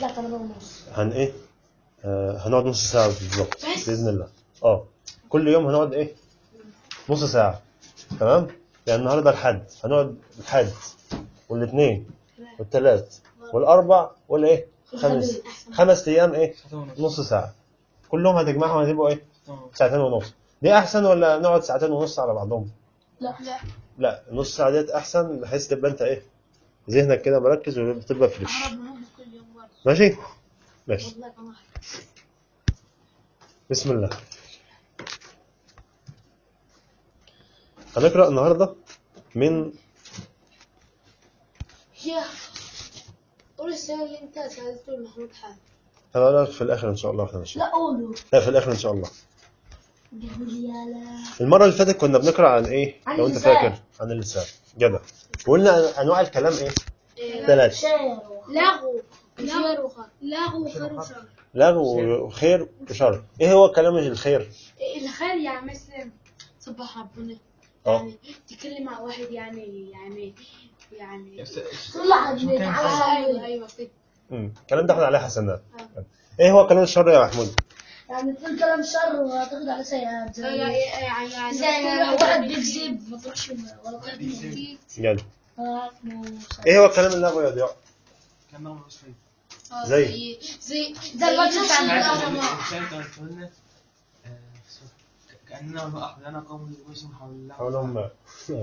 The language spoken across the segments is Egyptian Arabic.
لا ثمانية ونص هن ايه آه هنقعد نص ساعة بالظبط بإذن الله اه كل يوم هنقعد ايه نص ساعة تمام يعني النهارده الحد هنقعد الحد والاثنين والثلاث والاربع والايه خمس خمس ايام ايه نص ساعة كلهم هتجمعهم هتبقوا ايه ساعتين ونص دي احسن ولا نقعد ساعتين ونص على بعضهم لا لا لا نص ساعة ديت احسن بحيث تبقى انت ايه ذهنك كده مركز وتبقى فريش أقرب منهم كل يوم برضه ماشي ماشي والله كمان بسم الله هنقرأ النهاردة من يا قول السؤال اللي انت سألته لمحمود حامد هنقرأ في الآخر إن شاء الله واحنا ماشيين لا قوله لا في الآخر إن شاء الله قول يا لا المرة اللي فاتت كنا بنقرأ عن إيه عن لو أنت اللسان. فاكر عن اللسان جدع وقلنا أنواع الكلام إيه ثلاثة شير لغو وخير وخير لغو وخير وشر لغو وخير وشر إيه هو كلام الخير الخير يعني مثلا صبح ربنا اه يعني تتكلم مع واحد يعني يعني يعني طلع مش مكان آه، ايوه ايوه كده مم. الكلام ده احنا عليه حسنات إيه هو كلام الشر يا محمود يعني تقول كلام شر وهتاخد على سيئات زي يعني يعني زي لو واحد بيكذب ما تروحش ولا بيكذب. جدع إيه هو كلام اللغو يا ضياء كان نوع مش فايد آه، زي؟ زي زي زي الماتش بتاع نص الأهرامات. الأهرامات. الإنسان كما قلنا آه، في سورة- كأننا لو أخذنا قوم يمشون حول الله حولهم ما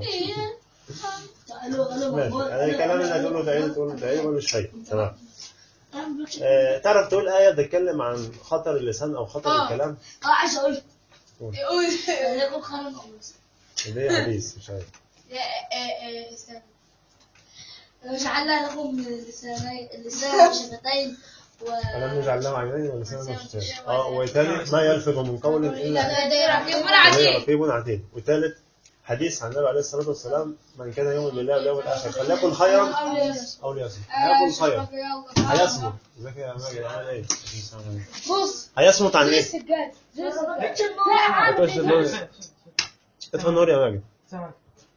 الو الو ماشي يعني الكلام اللي هتقوله تعيد تقول تعيد ولا شيء تمام آه، تعرف تقول آية بتتكلم عن خطر اللسان أو خطر آه. الكلام اه عايز اقول يقول لكم خير دي حديث مش عارف آه، آه، آه، استنى. وجعلنا لكم لسانين لسان وشفتين و ألم نجعل له عينين ولسانا وشفتين اه وثالث ما يلفظ من قول إلا رقيب عليه عتيد رقيب عتيد وثالث حديث عن النبي عليه الصلاة والسلام من كان يؤمن بالله واليوم الآخر فليكن خيرا أو ليصمت هيكن خيرا هيصمت ازيك يا ماجد عامل ايه؟ بص هيصمت عن ايه؟ السجاد ما تقولش النور اطفي النور يا ماجد سمك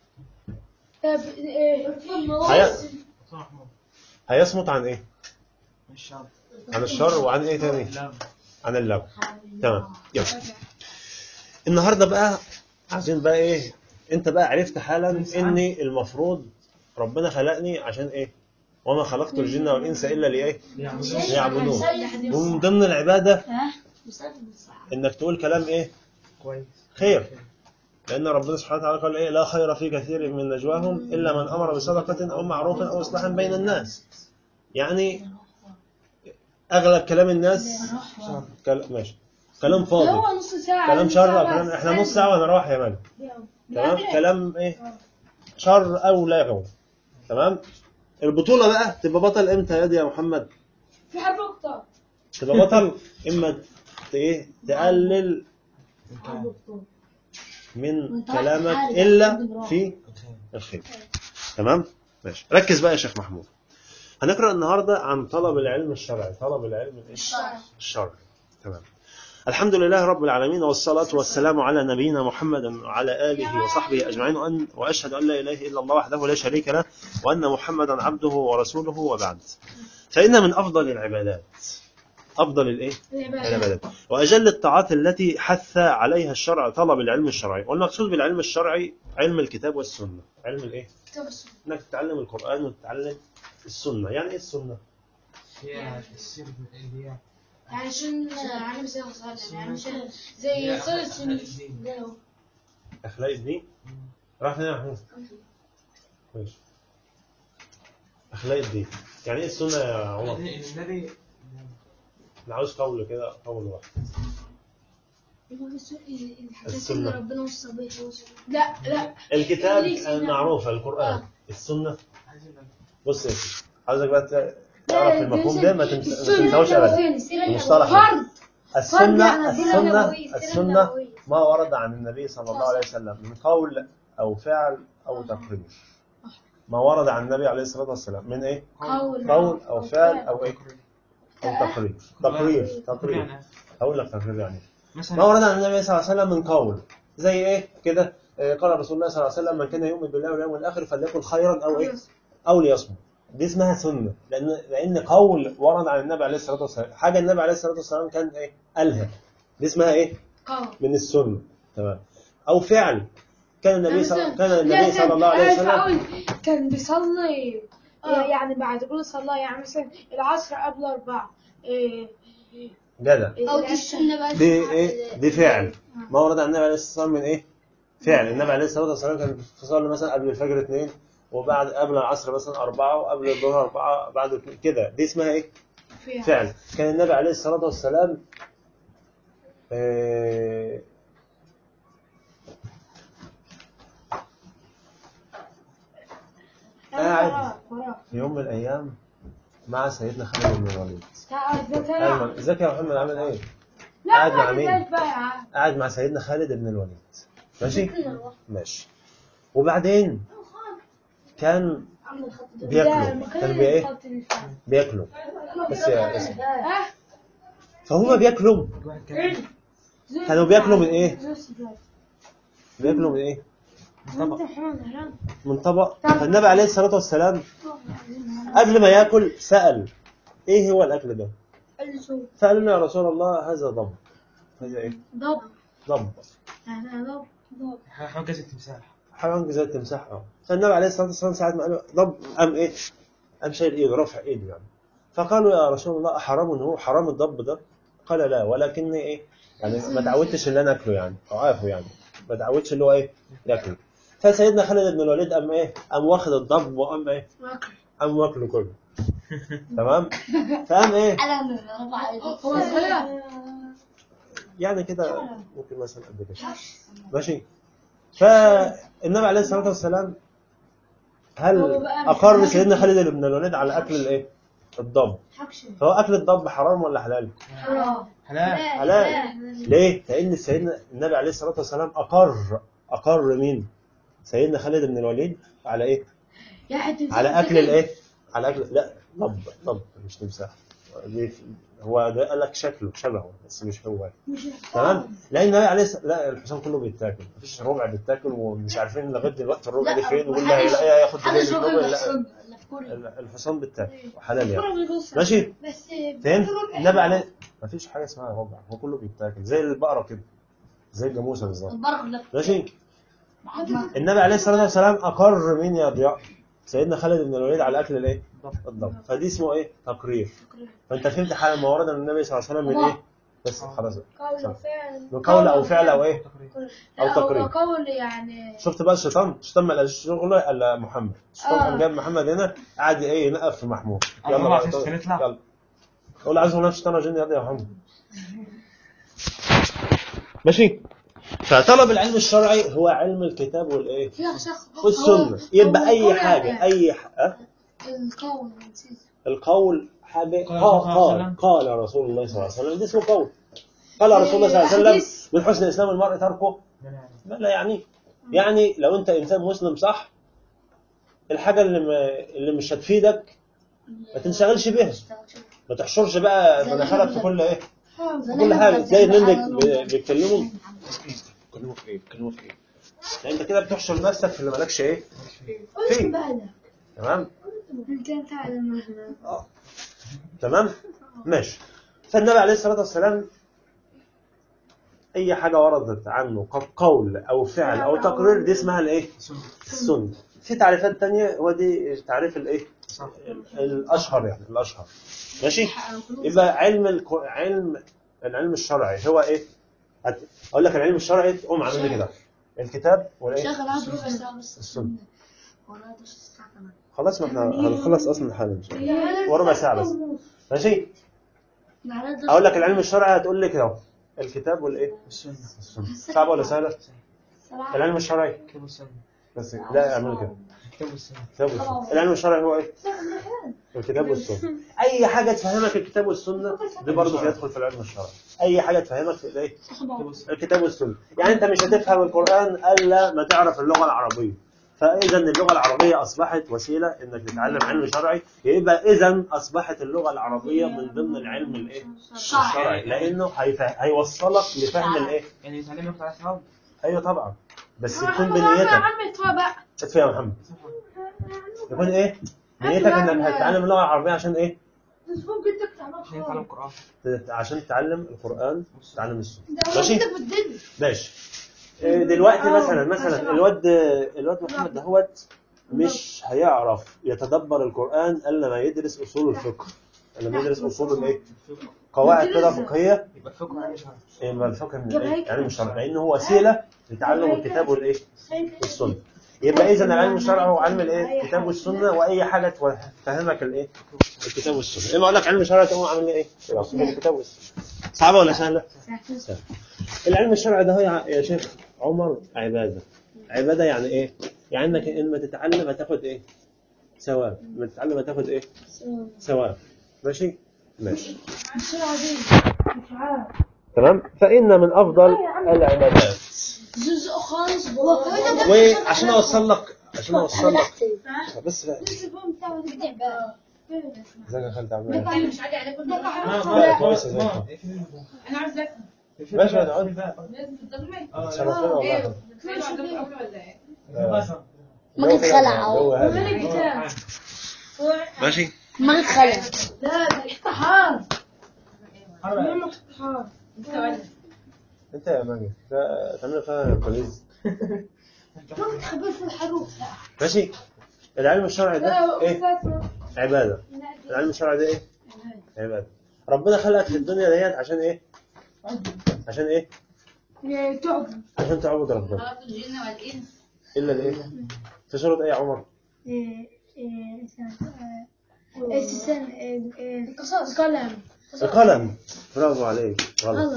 هي... صح محمود هيصمت عن ايه؟ مش شرط عن الشر وعن ايه تاني؟ لا عن اللغو تمام يلا النهارده بقى عايزين بقى ايه انت بقى عرفت حالا اني المفروض ربنا خلقني عشان ايه وما خلقت الجن والانس الا لايه ليعبدون ومن ضمن العباده انك تقول كلام ايه كويس خير لان ربنا سبحانه وتعالى قال ايه لا خير في كثير من نجواهم الا من امر بصدقه او معروف او اصلاح بين الناس يعني اغلب كلام الناس كلام ماشي كلام فاضي هو نص ساعة كلام نص شر ساعة او كلام بس. احنا نص ساعه وهنروح يا مان تمام كلام ايه شر او لغو تمام البطوله بقى تبقى بطل امتى يا دي يا محمد في حرب اكتر تبقى بطل اما ت- ايه تقلل من كلامك الا في الخير تمام ماشي ركز بقى يا شيخ محمود هنقرا النهارده عن طلب العلم الشرعي طلب العلم الايه الشرعي تمام الحمد لله رب العالمين والصلاة والسلام على نبينا محمد وعلى آله وصحبه أجمعين وأن وأشهد أن لا إله إلا الله وحده لا شريك له وأن محمدا عبده ورسوله وبعد فإن من أفضل العبادات أفضل الإيه؟ العبادات وأجل الطاعات التي حث عليها الشرع طلب العلم الشرعي والمقصود بالعلم الشرعي علم الكتاب والسنة علم الإيه؟ إنك تتعلم القرآن وتتعلم السنة يعني إيه السنة؟ هي السر اللي هي يعني عشان عالم زي ما يعني مش زي صلة السنين أخلاق الدين راح فين يا محمود؟ ماشي أخلاق الدين يعني إيه السنة يا عمر؟ النبي أنا عاوز قول كده قول واحد السنة. ربنا وصى به لا لا الكتاب إبليس نعم. المعروف القرآن السنة عايز يبقى بص يا سيدي عاوزك بقى ت- تعرف المفهوم ده ما تنس- ما تنساهوش أبدا المصطلح ده. فرض السنة يعني السنة السنة النبوية، السنة السنة النبوية. ما ورد عن النبي صلى الله عليه وسلم من قول أو فعل أو تقرير ما ورد عن النبي عليه الصلاة والسلام من إيه؟ قول قول أو فعل أو إيه؟ أو تقرير تقرير تقرير يعني هقول لك تقرير يعني إيه. ما مثلا ورد عن النبي صلى الله عليه وسلم من قول زي ايه كده آه، قال رسول الله صلى الله عليه وسلم من كان يؤمن بالله واليوم الاخر فليكن خيرا او ايه او ليصمت دي اسمها سنه لان لان قول ورد عن النبي عليه الصلاه والسلام حاجه النبي عليه الصلاه والسلام كان ايه قالها دي اسمها ايه قول من السنه تمام او فعل كان النبي صلى مثلاً- كان لا، النبي صلى الله عليه عارف وسلم أقول كان بيصلي آه. يعني بعد كل صلاة يعني مثلا العصر قبل أربعة إيه، جدع او دي السنه بقى دي ايه دي فعل ما ورد عن النبي عليه الصلاه والسلام من ايه فعل النبي عليه الصلاه والسلام كان بيصلي مثلا قبل الفجر اثنين وبعد قبل العصر مثلا أربعة وقبل الظهر أربعة بعد اتنين. كده دي اسمها إيه؟ فيها فعل كان النبي عليه الصلاة والسلام آه، قاعد. وراء- وراء. في يوم من الأيام مع سيدنا خالد بن الوليد قاعد بتلعب. أيمن ازيك يا محمد عامل إيه؟ لا قاعد مع ما مين؟ تبقاش بقى يا عم. قاعد مع سيدنا خالد بن الوليد ماشي؟ ماشي وبعدين كان عامل الخط ده ده بياكلوا مكان كانوا بي إيه؟ الخط اللي فات. بياكلوا بس يا اسم اه فهم بياكلوا واحد كان زوز كانوا بياكلوا من إيه؟ زوز بقى. بياكلوا من إيه؟ طبق انت حرام حرام من طبق فالنبي عليه الصلاة والسلام قبل ما ياكل سأل ايه هو الاكل ده الزوز فقال له يا رسول الله هذا ضب هذا ايه ضب ضب يعني ضب ضب حاجة كذا التمساح حيوان زي التمساح اه فالنبي عليه الصلاة والسلام ساعة ما قال له ضب قام ايه قام شايل ايده رفع ايده يعني فقالوا يا رسول الله حرام هو حرام الضب ده قال لا ولكني ايه يعني ما تعودتش اللي انا اكله يعني او عارفه يعني ما تعودش اللي هو ايه ياكله فسيدنا خالد بن الوليد قام ايه قام واخد الضب وقام ايه واكل قام واكله كله تمام فقام ايه انا من رفع ايدي هو صغير يعني كده ممكن مثلا قد كده ماشي فالنبي عليه الصلاه والسلام هل هو بقى مش اقر حاجة سيدنا خالد بن الوليد على اكل الايه الضب حكش فهو اكل الضب حرام ولا حلال حرام حلال حلال ليه لان سيدنا النبي عليه الصلاه والسلام اقر اقر مين سيدنا خالد بن الوليد على ايه يا حتى على اكل الايه على اكل لا ضب ضب مش تمساح دي- هو ده قال لك شكله شبهه بس مش هو تمام لان النبي عليه الصلاة- لا الحصان كله بيتاكل مفيش ربع بيتاكل ومش عارفين لغايه دلوقتي الربع ده فين واللي هيلاقيها ياخد حاجه باليه شغل الربع لا الحصان اللي في كوريا ال- الحصان بيتاكل وحلال يعني بس ماشي بس فهمت النبي عليه مفيش حاجه اسمها ربع هو كله بيتاكل زي البقره كده زي الجاموسه بالظبط البرغ لا ماشي النبي عليه الصلاه والسلام اقر مين يا ضياء سيدنا خالد بن الوليد على اكل الايه الضب فدي اسمه ايه تقرير فانت فهمت حاجه ما ورد من النبي صلى الله عليه وسلم من ايه بس خلاص قول وفعل من قول او فعل او ايه أو لا، تقرير. هو قول يعني شفت بقى الشيطان الشيطان ما لقاش شغله الا محمد الشيطان آه. قام جاب محمد هنا قعد ايه ينقف في محمود يلا يلا بقى بقى عشان نطلع. يلا قول عايز نفس الشيطان وجن يا محمد ماشي فطلب العلم الشرعي هو علم الكتاب والايه فيها شخص والسنه يبقى اي حاجه اي ح... أه؟ القول نسيت القول حاجه قال قال رسول الله صلى الله عليه قال, وسلم. قال رسول الله صلى الله عليه وسلم ده اسمه قول قال رسول الله صلى الله عليه وسلم من حسن اسلام المرء تركه ما لا يعني يعني لو انت انسان مسلم صح الحاجه اللي ما اللي مش هتفيدك ما تنشغلش بيها ما تحشرش بقى مناخيرك في كل ايه في كل حاجه زي اللي بي- بيتكلموا بيتكلموا في ايه بيتكلموا في ايه يعني انت كده بتحشر نفسك في اللي مالكش ايه فيه تمام كان تعلم مهما اه تمام ماشي فالنبي عليه الصلاه والسلام اي حاجه وردت عنه كقول او فعل او تقرير دي اسمها الايه السنه في تعريفات تانية هو دي تعريف الايه صح الاشهر يعني الاشهر ماشي يبقى علم الك... علم العلم الشرعي هو ايه هت- اقول لك العلم الشرعي تقوم عامل لي كده الكتاب والايه شغل عاد ربع ساعه بس السنة. ولا نص ساعه كمان خلاص ما احنا هنخلص اصلا حالا ان شاء الله وربع ساعه بس ماشي اقول لك العلم الشرعي هتقول لي كده الكتاب والايه السنة السنه صعبه ولا سهله العلم الشرعي كتاب السنة بس لا اعمل كده كتاب السنة الكتاب والسنه العلم الشرعي هو ايه الكتاب والسنه اي حاجه تفهمك الكتاب والسنه دي برضه بيدخل في العلم الشرعي اي حاجه تفهمك في الايه كتاب السنة الكتاب والسنه يعني انت مش هتفهم القران الا ما تعرف اللغه العربيه فاذا اللغه العربيه اصبحت وسيله انك تتعلم علم شرعي يبقى اذا اصبحت اللغه العربيه من ضمن العلم الايه الشرعي لانه هيفه- هيوصلك لفهم الايه يعني يتعلم ياخد على ثواب ايوه طبعا بس يا يكون عم بنيتك عم اتفق بقى ادفع يا محمد يكون ايه نيتك انك هتتعلم اللغه العربيه عشان ايه بس ممكن تقطع عشان يتعلم القرآن عشان تتعلم القران تتعلم السنه ده ماشي ماشي بالدنيا ماشي إيه دلوقتي آه، مثلا مثلا عشان- الواد الواد محمد دهوت مش هيعرف يتدبر القران الا ما يدرس اصول الفقه الا ما يدرس اصول الايه قواعد كده فقهيه يبقى الفقه يعني شهر إيه، ما الفقه من الايه علم الشرع لان هو وسيله لتعلم الكتاب والايه والسنه يبقى اذا العلم الشرعي هو علم الايه الكتاب والسنه واي حاجه تفهمك الايه الكتاب والسنه اما اقول لك علم الشرع تقوم عامل ايه يبقى أصول الكتاب والسنه صعبه ولا سهله سهله العلم الشرعي ده هو يا يا شيخ عمر عباده عباده يعني ايه يعني انك لما تتعلم هتاخد ايه ثواب لما تتعلم هتاخد ايه ثواب ماشي ماشي بسرعة دي مش عارف تمام فان من افضل العبادات جزء خالص والله وعشان اوصل لك عشان اوصل لك بس لا ازيك يا خالد عامل ايه مش عادي عليكم لا كويس ازيك انا عاوز لك ماشي يا دعوة لازم تتضمن شرفتنا والله ايه ولا ايه ما خلع ماشي ما خلع لا ده احتحار يوم احتحار انت يا ماجد ده تعمل فيها كويس كم تخبر في الحروف ماشي العلم الشرعي ده ايه عباده العلم الشرعي ده ايه عباده ربنا خلقك في الدنيا ديت عشان ايه عشان ايه تعبد عشان تعبد ربنا خلق الجن والانس الا الايه في سوره ايه يا عمر القصص قلم القلم برافو عليك غلط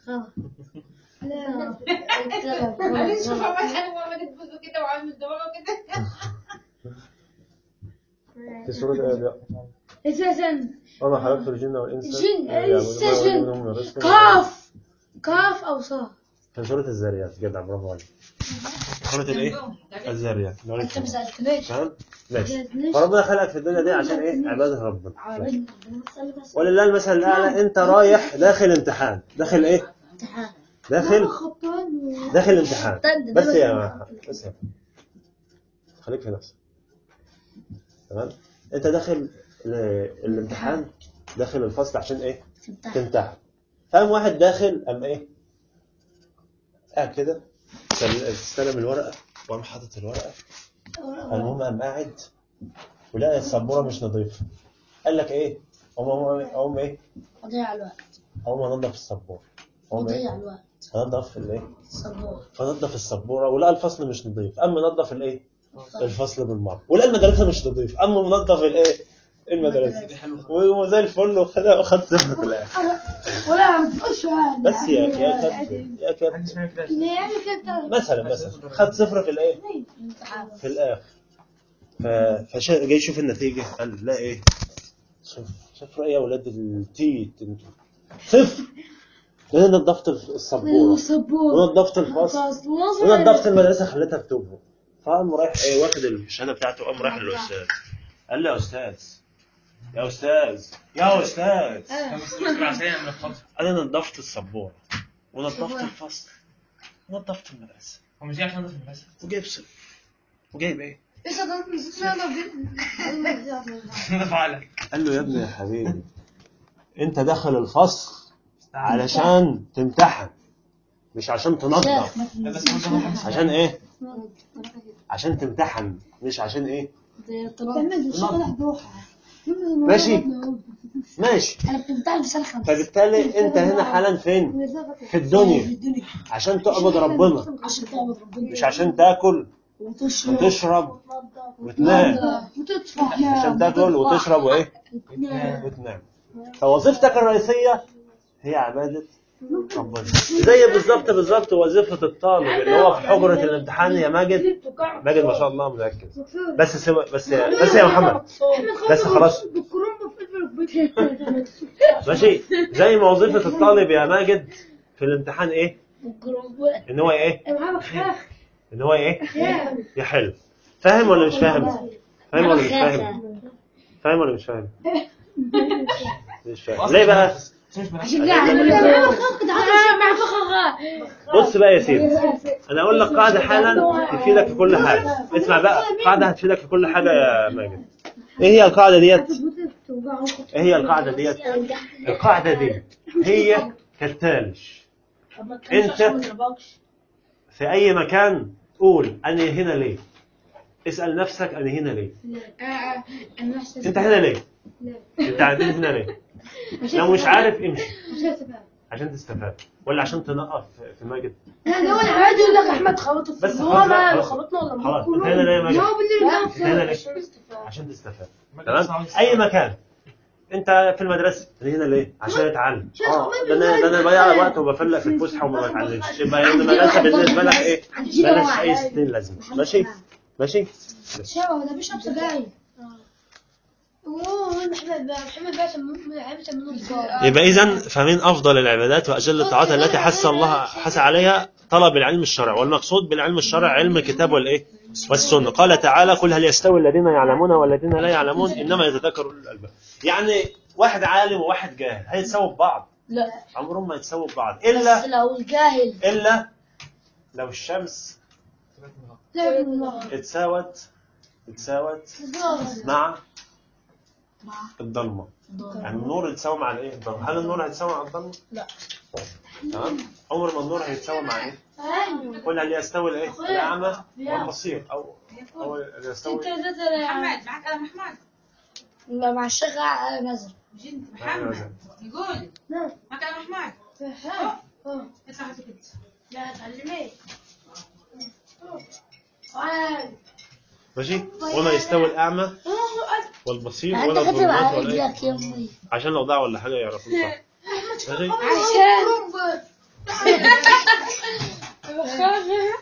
معلش شوف عمال حلو ما تبوزوا كده وعامل دوامه كده في سوره ايه دي اساسا وما خلقت الجن والانس الجن، إلا ليعبدون. الإنس، ما أريد الجن. منهم من رزق قاف قاف او صاد في سوره الذاريات جدع برافو عليك سوره الايه الذاريات انت ما سالتنيش تمام ماشي فربنا خلقك في الدنيا دي عشان ايه عباده ربنا ماشي. ولله المثل الاعلى انت رايح داخل امتحان داخل ايه داخل داخل امتحان بس يا بس يا خليك في نفسك تمام انت داخل ال- الامتحان داخل الفصل عشان ايه تمتحن فقام واحد داخل قام ايه قاعد كده سل- استلم الورقه وقام حاطط الورقه المهم قام قاعد ولقى السبوره مش نظيفه قال لك ايه قوم قوم قوم ايه اضيع الوقت قوم انضف السبوره قوم اضيع ايه الوقت انضف الايه صبور فنظف السبوره ولقى الفصل مش نظيف اما نظف الايه الفصل بالمره ولقى المدرسه مش نظيف اما منظف الايه المدرسه وزي الفل وخد وخد صفر في الاخر ولا ما تقولش بس يا يا كابتن يا كابتن محدش بيعمل كده يعني كده مثلا مثلا خد صفر في الايه في الاخر ف- فشا جاي يشوف النتيجه قال لا ايه صفر صفر ايه يا ولاد التيت انتوا صفر لان نظفت السبوره صبور ونظفت الفصل ونظفت المدرسه خليتها بتوبه فقام رايح ايه واخد الشهاده بتاعته قام رايح للاستاذ قال له يا استاذ يا استاذ يا استاذ عشان من الفصل انا نظفت السبوره ونظفت الفصل ونظفت المدرسه هو مش جاي عشان ينضف المدرسة وجايب صفر وجايب ايه ايش هذا نضف عليك قال له يا ابني يا حبيبي انت داخل الفصل علشان تمتحن مش عشان تنظف لا بس هو ده محدش عشان ايه عشان تمتحن مش عشان ايه ماشي ماشي انا بتمتحن بسنه خمسه فبالتالي انت هنا حالا فين في الدنيا عشان تعبد ربنا عشان تعبد ربنا مش عشان تاكل وتشرب وتشرب وتنام وتدفع عشان تاكل وتشرب وايه وتنام فوظيفتك الرئيسيه هي عباده ربنا زي بالظبط بالظبط وظيفه الطالب اللي هو في حجره الامتحان يا ماجد ماجد ما شاء الله مركز بس سو... بس بس يا محمد بس خلاص ماشي زي ما وظيفه الطالب يا ماجد في الامتحان ايه ان هو ايه ان هو ايه يحل فاهم ولا مش فاهم فاهم ولا مش فاهم فاهم ولا مش فاهم مش فاهم ليه بقى عشان كده بص بقى يا سيدي انا اقول لك قاعده حالا تفيدك في كل حاجه اسمع بقى قاعده هتفيدك في كل حاجه يا ماجد ايه هي القاعده ديت ايه هي القاعده ديت القاعده دي هي كالتالي انت في اي مكان قول انا هنا ليه اسال نفسك انا هنا ليه انت هنا ليه انت عندنا هنا ليه لو مش عارف امشي عشان تستفاد ولا عشان تنقف في ماجد انا اول عادي يقول لك احمد خبطه في بس هو خلاص ما خلاص. خبطنا ولا خلاص ما انت هنا ليه يا ماجد هو بالليل انت هنا ليه بيعرف عشان تستفاد تمام اي مكان انت في المدرسه انا هنا ليه عشان اتعلم اه ده انا ده انا بضيع وقت وبفلق في الفسحه وما بتعلمش يبقى المدرسه بالنسبه لك ايه مالهاش اي ستين لازمه ماشي ماشي شاو ده بيشرب سجاير اوه محمد بقى محمد بقى عملت منه سجارة يبقى اذا فمن افضل العبادات واجل الطاعات التي حث الله حث عليها طلب العلم الشرعي والمقصود بالعلم الشرعي علم الكتاب والايه والسنه قال تعالى قل هل يستوي الذين يعلمون والذين لا يعلمون انما يتذكر أولو الالباب يعني واحد عالم وواحد جاهل هيتساووا ببعض لا عمرهم ما يتساووا ببعض بس الا لو الجاهل الا لو الشمس لا الله اتساوت اتساوت مع الضلمه يعني النور يتساوي مع الايه الضلمه هل النور هيتساوي مع الضلمه لا. تمام عمر ما النور هيتساوي مع ايه قل هل يستوي الايه الاعمى والبصير او او هل يستوي محمد معك انا محمد لا مع الشيخ نزل مش انت محمد يقول نعم معك انا محمد اه اطلع هاتي كده لا تعلمي ماشي وما يستوي الاعمى والبصير انت ولا كاتب الظلمات على ولا ايه رجلك يا امي عشان لو ضاع ولا حاجه يعرفوا صح ماشي عشان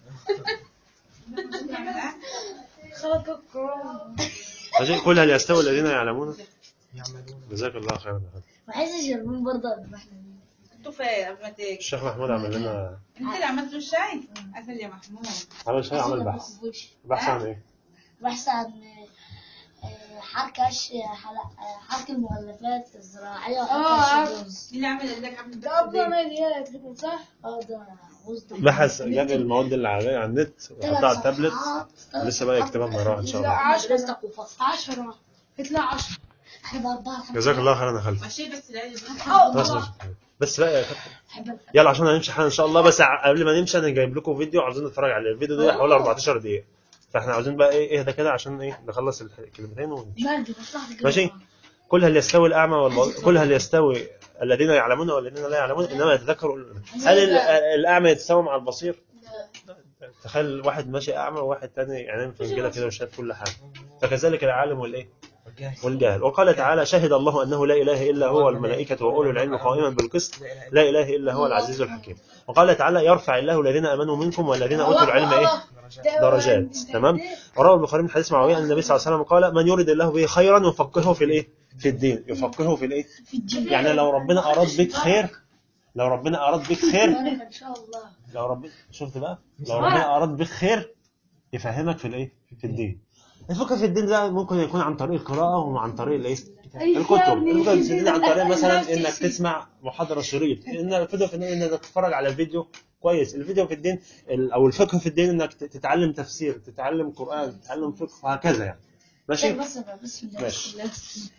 خلق القرآن ماشي قل هل يستوي الذين يعلمون يعملون جزاك الله خيرا وعايز يشربون برضه قبل ما احنا انتوا فين قبل ما تيجي الشيخ محمود عمل لنا انت اللي عملت له الشاي اسال يا محمود عمل شيء عمل بحث بحث عن ايه بحث عن آه، حركة أش- حلق- آه، حركة المغلفات الزراعية وحركة الشجوز مين اللي عمل ايدك قبل ده أفضل ما يجيلك تكون صح؟ اه ده وسط بحث جاب المواد اللي على على النت وحطها على التابلت لسه بقى يكتبها لما يروح ان شاء الله عشرة عشرة يطلع عشرة احنا بأربعة جزاك الله خيرا يا خالد ماشي بس العيد خلاص ماشي. بس بقى يا كابتن يلا عشان هنمشي حالا ان شاء الله بس ع- قبل ما نمشي انا جايب لكم فيديو عاوزين نتفرج عليه الفيديو ده حوالي 14 دقيقه فاحنا عاوزين بقى ايه اهدى كده عشان ايه نخلص الح- الكلمتين ونمشي مالك مصلحتك ماشي قل هل يستوي الاعمى والبصير قل هل يستوي الذين يعلمون والذين لا يعلمون انما يتذكروا أولو الألباب. هل ال- الاعمى يتساوى مع البصير تخيل واحد ماشي اعمى وواحد تاني يعني في انجيله كده وشاف كل حاجه فكذلك العالم والايه والجاهل والجاهل وقال تعالى شهد الله انه لا اله الا هو والملائكه واولو العلم قائما بالقسط لا اله الا هو العزيز الحكيم وقال تعالى يرفع الله الذين امنوا منكم والذين اوتوا العلم ايه درجات تمام وروى البخاري من حديث معاويه ان النبي صلى الله عليه وسلم قال من يريد الله به خيرا يفقهه في الايه في الدين يفقهه في الايه في الدين يعني لو ربنا اراد بك خير لو ربنا اراد بك خير ان شاء الله لو ربنا شفت بقى لو ربنا اراد بك خير يفهمك في الايه في الدين الفقه في الدين ده ممكن يكون عن طريق القراءه وعن طريق الايه الكتب الفقه في الدين عن طريق مثلا انك تسمع محاضره شريط ان الفقه في الدين انك تتفرج على فيديو كويس الفيديو في الدين ال- او الفقه في الدين انك ت- تتعلم تفسير تتعلم قران تتعلم فقه وهكذا يعني ماشي بس بسم الله ماشي. بسم الله.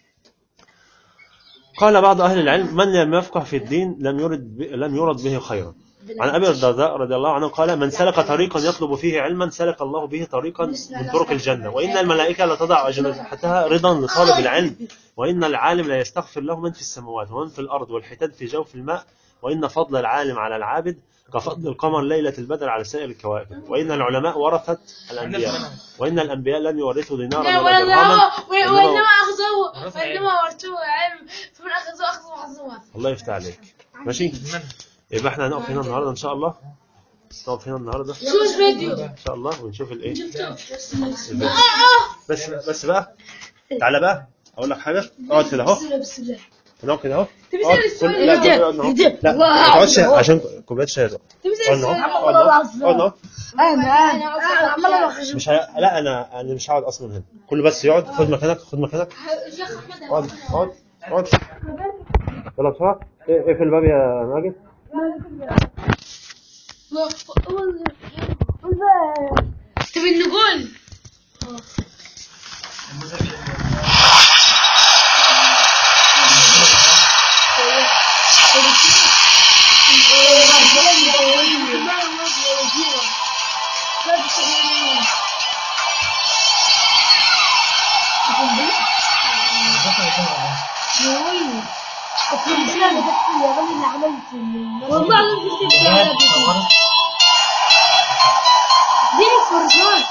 قال بعض اهل العلم من لم يفقه في الدين لم يرد ب... لم يرد به خيرا عن ابي الدرداء رضي الله عنه قال من سلك طريقا يطلب فيه علما سلك الله به طريقا من طرق الجنه وان الملائكه لتضع اجنحتها رضا لطالب العلم وان العالم لا يستغفر له من في السماوات ومن في الارض والحيتان في جوف الماء وان فضل العالم على العابد كفضل القمر ليله البدر على سائر الكواكب وان العلماء ورثه الانبياء وان الانبياء لم يورثوا دينارا ولا درهما إنما- وانما اخذوه وانما ورثوه علم فمن اخذوه اخذوا حظوه الله يفتح عليك ماشي المنهج يبقى احنا هنقف هنا النهارده ان شاء الله نقف هنا النهارده شوف فيديو ان شاء الله ونشوف الايه بس بس بقى تعالى بقى اقول لك حاجه اقعد كده اهو بسم الله بسم الله نقعد كده اهو اقعد كل- لا يهدى، اقعد اهو. يهدى. لا ما تقعدش عشان كوبايه شاي ده. اقعد اهو اقعد اهو اقعد اهو انا انا عمال اخرج مش ه... لا انا انا مش هقعد اصلا هنا كله بس يقعد خد مكانك خد مكانك اقعد اقعد اقعد يلا بسرعه اقفل الباب يا ماجد طب نقول المذاكرة كتير بس السنة اللي فاتت في اليابان اللي عملت ال- والله العظيم في جهاز استبدالات صغيرة. دي الفرصات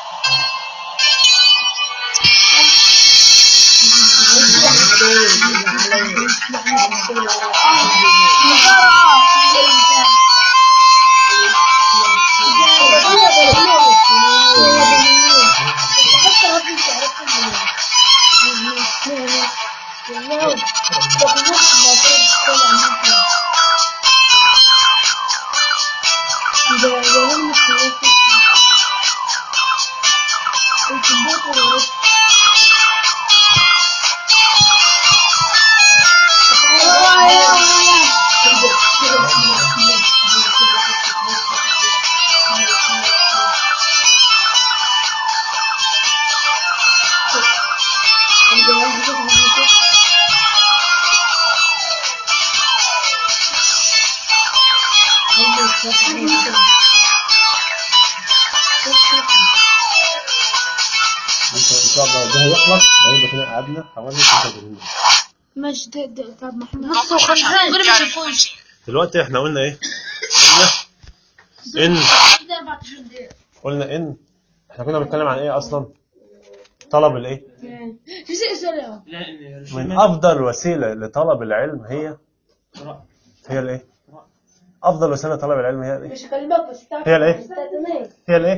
ان شاء الله ده هيخلص هيبقى كده قعدنا حوالي 35 دقيقة. ماشي ده ده طب محمد نص وخمسين غير ما تفوز دلوقتي احنا قلنا ايه؟ قلنا ان ده 14 دقيقة قلنا ان احنا كنا بنتكلم عن ايه اصلا؟ طلب الايه؟ في ست سنة لا إن من الرسومات افضل وسيله لطلب العلم هي قراءة. هي الايه؟ افضل وسيله لطلب العلم هي الايه؟ مش هكلمك بس تعرف هي الايه؟ تستخدمها هي الايه؟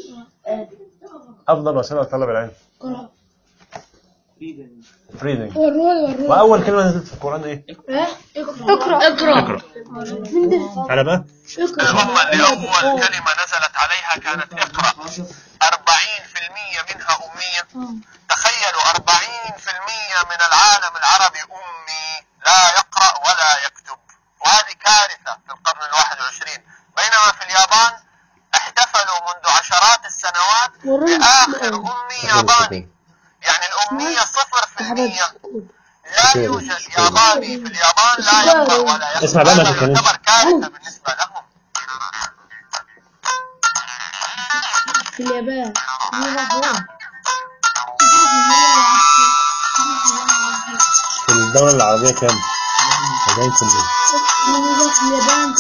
افضل وسيله لطلب العلم قراءة reading. reading وروني وروني واول كلمه نزلت في القران ايه؟ اقرا اقرا اقرا على بقى الأمة اللي أول كلمة نزلت عليها كانت اقرأ 40% منها أمية تخيلوا 40% من العالم العربي أمي لا يقرأ ولا يكتب وهذه كارثة في القرن الواحد وعشرين بينما في اليابان احتفلوا منذ عشرات السنوات بآخر أمي ياباني يعني الأمية صفر في المية لا يوجد ياباني في اليابان لا يقرأ ولا يكتب اسمع بقى ما هذا تتكلمش. يعتبر كارثة بالنسبة لهم في اليابان في الدوله العربيه كام؟ 40% في اليابان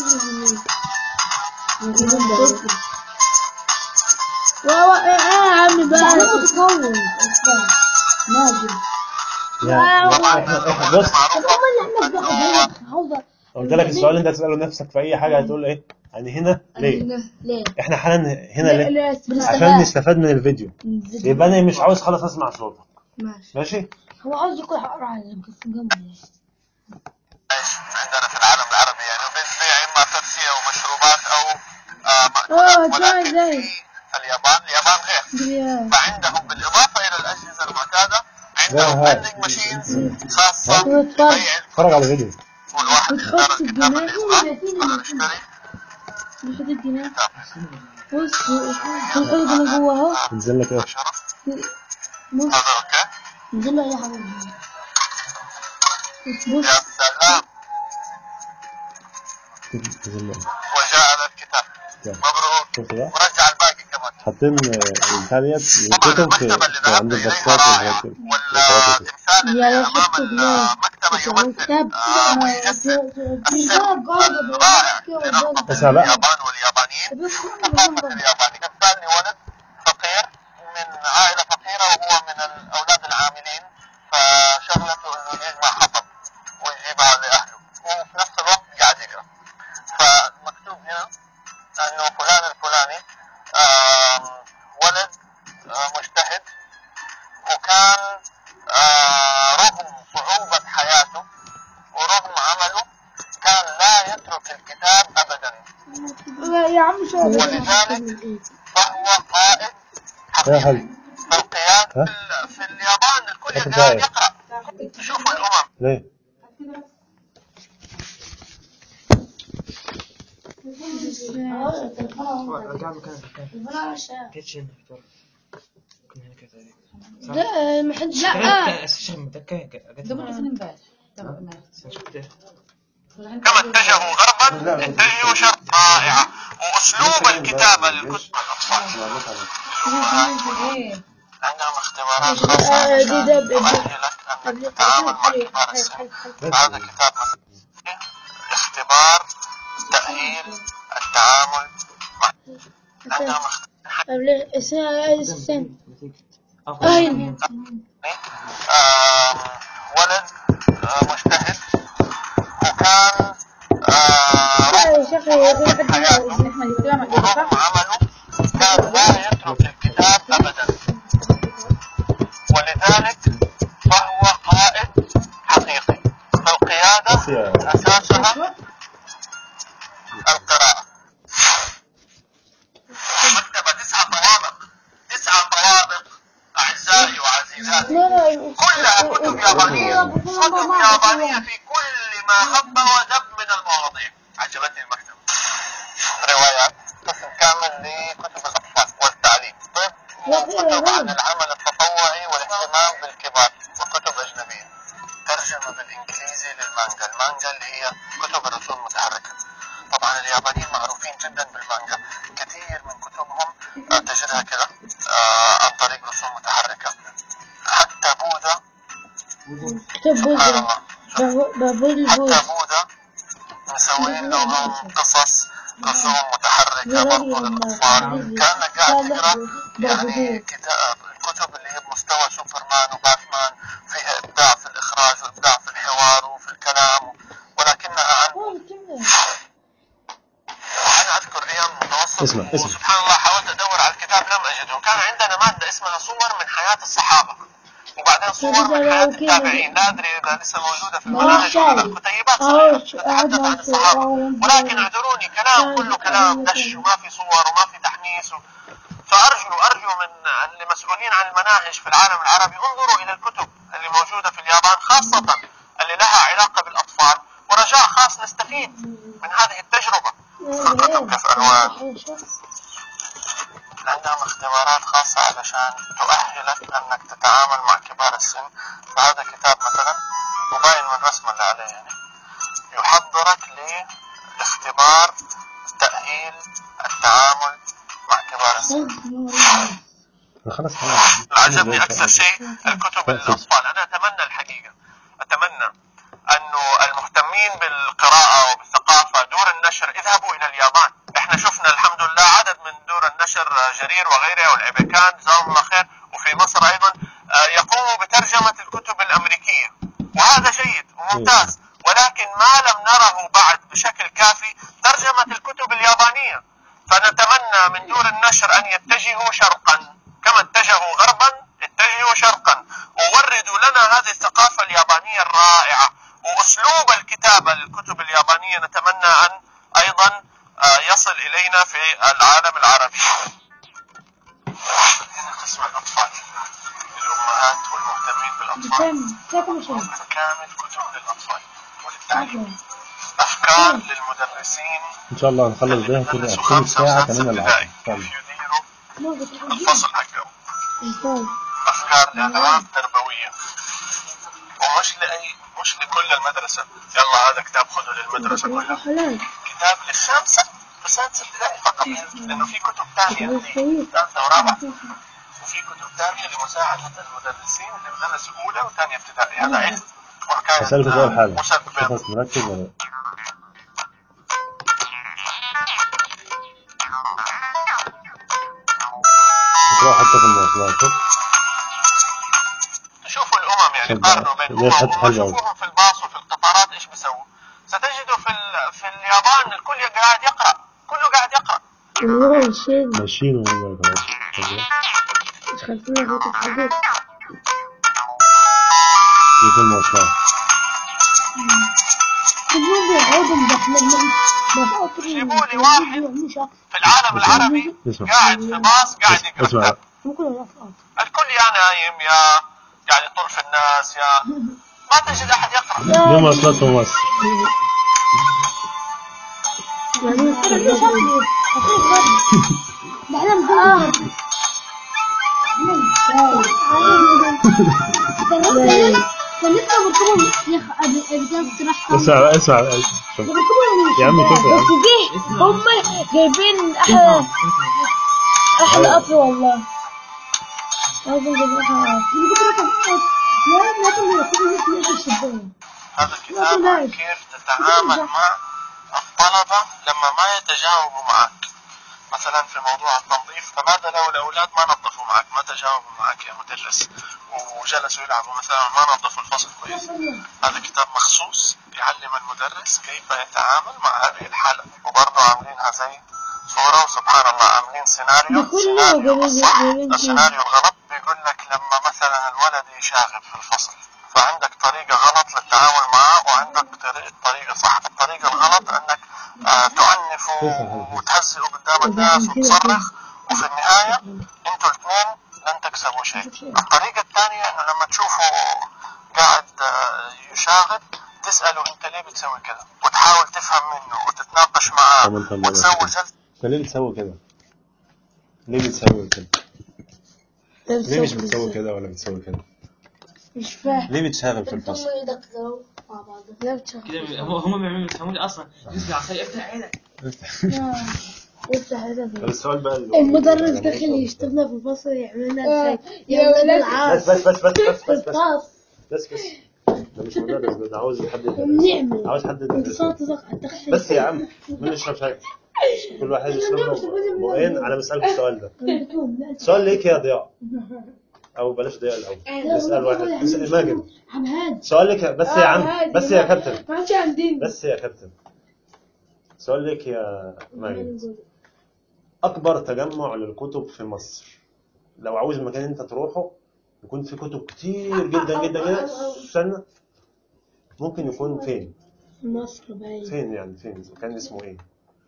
واو ايه يا عم بقى متكون ناجم يا يا- احنا احنا بص هم اللي احنا بناخدها قلت لك السؤال اللي انت تساله نفسك في اي حاجه هتقول ايه؟ يعني هنا ليه؟ ليه؟ احنا حالا هنا ليه؟ لا عشان نستفاد من الفيديو يبقى انا مش عاوز خلاص اسمع صوتك ماشي ماشي؟ هو عاوز يقول اقرا على بس جنبي عندنا في العالم العربي يعني بنبيع اما بيبسي او مشروبات او آه اه مأكولات زي ولكن زي في اليابان اليابان غير فعندهم بالاضافه الى الاجهزه المعتاده عندهم لا، هاي. فندنج ماشينز خاصه وتفرج. ببيع اتفرج على الفيديو كل واحد وتحط يختار الكتاب الجنيه اللي يبغاه ولا نشتري ناخد الجنيه بص هنحط الجنيه جوه اهو انزل لك ايه؟ شرف بص هذا اوكي نزل له يا حبيبي يا بص سلام انزل لك وجاء الكتاب كام؟ مبروك شفت بقى؟ ورجع الباقي كمان حاطين آه، البتاع ديت طبعا الكتب في المكتبة اللي في عند ذهبت إليها البساط رائعة والهيك- والحاجات دي. والتمثال اللي يا أمام حتة جنيه المكتبة يمثل كتاب آه، ويجسد السر الرائع لنهضة اسمع بقى. اليابان واليابانيين ثقافة اليابان قد سألني ولد فقير من عائلة فقيرة وهو من الأولاد العاملين فشغلته إنه يجمع حطب ويجيبها لأهله وفي نفس الوقت قاعد يقرأ فمكتوب هنا انه فلان الفلاني آم، ولد آه، مجتهد وكان آه، رغم صعوبة حياته ورغم عمله كان لا يترك الكتاب ابدا يا عم شو ولذلك فهو قائد يا حقيقي حبيبي في القيادة ها؟ في ال- في اليابان الكل أنت قاعد شايف. يقرأ شوفوا الأمم ليه؟ رجع مكانك مكانك كيتش هنا دكتور كنا هنا كده تقريبا لا ما حدش لا الشام متكة ده برضه فين امبارح كما اتجهوا غربا اتجهوا شرق رائعة وأسلوب الكتابة للكتب الأطفال ايه عندهم اختبارات خاصة دي ده تؤهلك انك تتعامل مع كبار السن فهذا كتاب مثلا اختبار تأهيل التعامل مع عندنا مخ- قبل اسمها السن أين؟ آم، ولد آه، مجتهد وكان آه، شكلي يقول حد حياته احنا الكلام عليه صح؟ ورغم عمله كان لا يترك الكتاب ابدا ولذلك فهو قائد حقيقي فالقيادة أساسها القراءة مكتبة تسعة طوابق تسعة طوابق أعزائي وعزيزاتي كلها كتب يابانية كتب يابانية في كل ما هب ودب من المواضيع عجبتني المكتبة روايات قسم كامل لكتب الأطفال والتعليم طيب وكتب عن العمل التطوعي والاهتمام بالكبار وكتب أجنبية ترجمة بالإنجليزي للمانجا المانجا اللي هي كتب الرسوم المتحركة طبعا اليابانيين معروفين جدا بالمانجا كثير من كتبهم آه، تجدها كذا آه، عن طريق رسوم متحركة حتى بوذا كتب سبحان بوذا الله بابول حتى بوذا بوذا مسوين لهم قصص رسوم متحركة برضو للأطفال كأنك قاعد تقرأ يعني كتاب الكتب اللي هي بمستوى سوبرمان وباتمان فيها إبداع في الإخراج وإبداع في الحوار وفي الكلام ولكنها عن أنا أذكر أيام متوسط اسمع، اسمع. وسبحان الله حاولت أدور على الكتاب لم أجده وكان عندنا مادة اسمها صور من حياة الصحابة وبعدين صور من حياة التابعين لا أدري إذا لسه موجودة في المناهج ولا لا كتيبات صغيرة تتحدث عن الصحابة ولكن اعذروني كلام كله كلام دش وما في صور وما في تحميس و... فأرجو أرجو من المسؤولين عن المناهج في العالم العربي انظروا إلى الكتب اللي موجودة في اليابان خاصة اللي لها علاقة بالأطفال ورجاء خاص نستفيد من هذه التجربة كتب كف ألوان عندهم اختبارات خاصة علشان تؤهلك أنك تتعامل مع كبار السن فهذا كتاب مثلا وباين من رسمه اللي عليه يعني يحضرك لاختبار تأهيل التعامل مع كبار السن خلاص خلاص عجبني أكثر شيء الكتب للأطفال أنا أتمنى الحقيقة أتمنى أنه المهتمين بالقراءة وبالثقافة دور النشر اذهبوا إلى اليابان احنا شفنا الحمد لله عدد من دور النشر جرير وغيرها والعبيكان جزاهم الله خير وفي مصر أيضا آه، يقوموا بترجمة الكتب الأمريكية وهذا جيد وممتاز ولكن ما لم نره بعد بشكل كافي ترجمة الكتب اليابانية فنتمنى من دور النشر أن يتجهوا شرقا كما اتجهوا غربا اتجهوا شرقا ووردوا لنا هذه الثقافة اليابانية الرائعة وأسلوب الكتابة للكتب اليابانية نتمنى أن أيضا آه، يصل إلينا في العالم العربي هنا قسم الأطفال للأمهات والمهتمين بالأطفال كامل كتب للأطفال وللتعليم أفكار للمدرسين ان شاء الله نخلص ده كل درسوا 20 خمسة ساعه وسادسة كمان ابتدائي العب كيف يديروا الفصل حقهم أفكار لألعاب تربوية ومش لأي مش لكل المدرسة يلا هذا كتاب خذه للمدرسة كلها كتاب للخامسة وسادسة ابتدائي فقط لأنه في كتب ثانية ثالثة ورابعة وفي كتب ثانية لمساعدة المدرسين اللي بدرسوا أولى وثانية ابتدائي هذا علم وحكاية اسالك سؤال حالا مسبب شوف مركز ولا لا؟ بتروح حتى في المواصلات شوف تشوفوا الامم يعني شوف قارنوا بقى. بين ليه الامم حتى حلوة أوي. وشوفوهم في الباص وفي القطارات ايش بيسووا ستجدوا في ال... في اليابان الكل قاعد يقرا كله قاعد يقرا والله شيء ماشيين وهم خلاص مش خلفنا غير الحاجات في في المواصلات تقول لي عودهم داخل جيبوا لي واحد في العالم العربي اسمع. قاعد في باص قاعد يقرا اسمع كتاب. ممكن الأفعال الكل يا نايم يا قاعد يطول في الناس يا ما تجد احد يقرا دي مواصلات في مصر يعني ليش أخي بحلم آه فلسه بركبهم يا اخي ابي ابي راح اسمع اسمع شوف يا عم شوف يا عم بس دي هم جايبين احلى احلى قطر والله لازم جايبين احلى قطر لا لا تقول كل في الشباب هذا الكتاب عن كيف تتعامل مع الطلبة لما ما يتجاوبوا معك مثلا في موضوع التنظيف فماذا لو الأولاد ما نظفوا معك ما تجاوبوا معك يا مدرس وجلسوا يلعبوا مثلا ما نظفوا الفصل كويس هذا كتاب مخصوص يعلم المدرس كيف يتعامل مع هذه الحالة وبرضه عاملينها زي صورة وسبحان الله عاملين سيناريو سيناريو الصح السيناريو الغلط بيقول لك لما مثلا الولد يشاغب في الفصل فعندك طريقة غلط للتعامل معه وعندك طريقة طريقة صح الطريقة الغلط انك آه تعنف وتهزئه قدام الناس وتصرخ وفي النهاية انتوا الاثنين لن تكسبوا شيء الطريقة الثانية انه لما تشوفه قاعد آه، يشاغب تسأله انت ليه بتسوي كذا وتحاول تفهم منه وتتناقش معاه طب انت ما وتسوي بتفهم. جلسة انت ليه بتسوي كده؟ ليه بتسوي كده؟ ليه مش بتسوي كده ولا بتسوي كده؟ مش فاهم ليه بتشاغب في ثم الفصل؟ يدققوا مع بعض لا بتشوف كده هم هم ما بيفهموش اصلا يسمع عصايه افتح عينك افتح هذا طب السؤال بقى اللي- المدرس داخل يشتمنا في الفصل يعملنا ازاي يا يا ولاد ولاد. العار بس بس بس بس بس بس بس خلاص بس بس ده مش مدرس ده عاوز حد يدرس بنعمل عاوز حد انت يدرس صوت هتدخل بس يا عم مين يشرب شاي كل واحد يشرب له بقين على مسألة السؤال ده سؤال ليك يا ضياء او بلاش ضياء الاول نسال واحد اسال ماجد عم هاد سؤال لك بس يا عم بس يا كابتن ما عادش عندنا بس يا كابتن سؤال لك يا ماجد اكبر تجمع للكتب في مصر لو عاوز مكان انت تروحه يكون في كتب كتير جدا جدا جدا استنى ممكن يكون فين مصر باين فين يعني فين كان اسمه ايه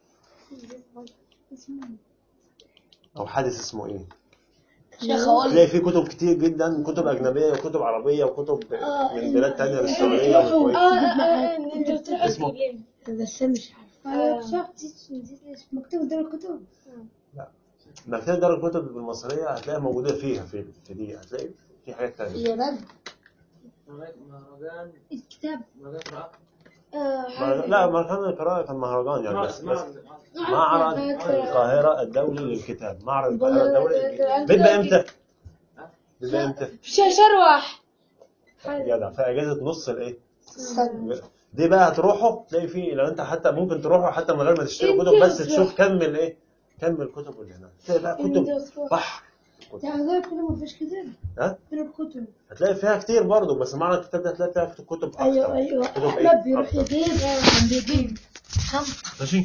او حادث اسمه ايه شيخ اقول تلاقي في كتب كتير جدا كتب اجنبيه وكتب عربيه وكتب من بلاد تانية من السعوديه والكويت انت بتروح اسمه بس أنا مش عارف آه. شفت مكتوب دار الكتب مكتبه دار الكتب المصريه هتلاقيها موجوده فيها في في دي هتلاقي في حاجات تانية اليابان مهرجان الكتاب مهرجان قراءة مهرجان- لا مهرجان القراءة كان مهرجان يعني بس, بس معرض معرض القاهرة الدولي للكتاب معرض القاهرة الدولي بيبقى امتى؟ بيبقى امتى؟ في شهر شروح جدع في اجازة نص الايه؟ دي بقى هتروحوا تلاقي فيه لو انت حتى ممكن تروحوا حتى من غير ما تشتري كتب بس تشوف كم الايه؟ كم الكتب اللي هناك تلاقي بقى كتب بحر يعني دار الكتب ما فيش كتاب ها؟ دار الكتب هتلاقي فيها كتير برضه بس معنى الكتاب ده هتلاقي فيها كتب اكتر ايوه ايوه كتب احمد ايه؟ بيروح أكتر. يجيب كان بيجيب ماشي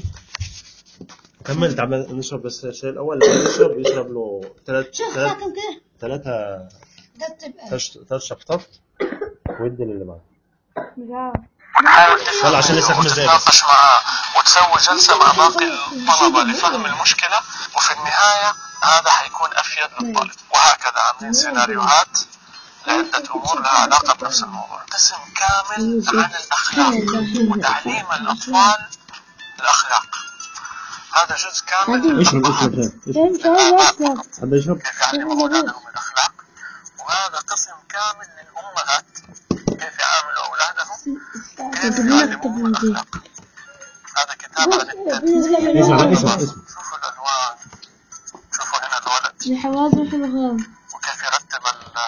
كمل تعال نشرب بس الشاي الاول اللي يشرب يشرب له ثلاث ثلاث حكم كده ثلاثة ده تبقى ثلاث ثلاث شفطات وادي للي بعده مش عارف تحاول تفهم يلا عشان لسه منه خمس دقايق بس. وتتناقش معاه وتسوي جلسة مع باقي الطلبة لفهم المشكلة وفي النهاية هذا حيكون أفيد للطالب وهكذا عاملين سيناريوهات لعدة أمور لها علاقة بنفس الموضوع قسم كامل عن الأخلاق وتعليم الأطفال الأخلاق هذا جزء كامل اشرب اشرب شاي مش عارف اسمع حد يشرب كيف يعلموا أولادهم الأخلاق وهذا قسم كامل للأمهات كيف يعاملوا أولادهم كيف يعلموهم الأخلاق هذا كتاب عن التربية اسمع اسمع اسمع شوفوا الألوان شوفوا هنا الولد الحواس والحمام وكيف يرتب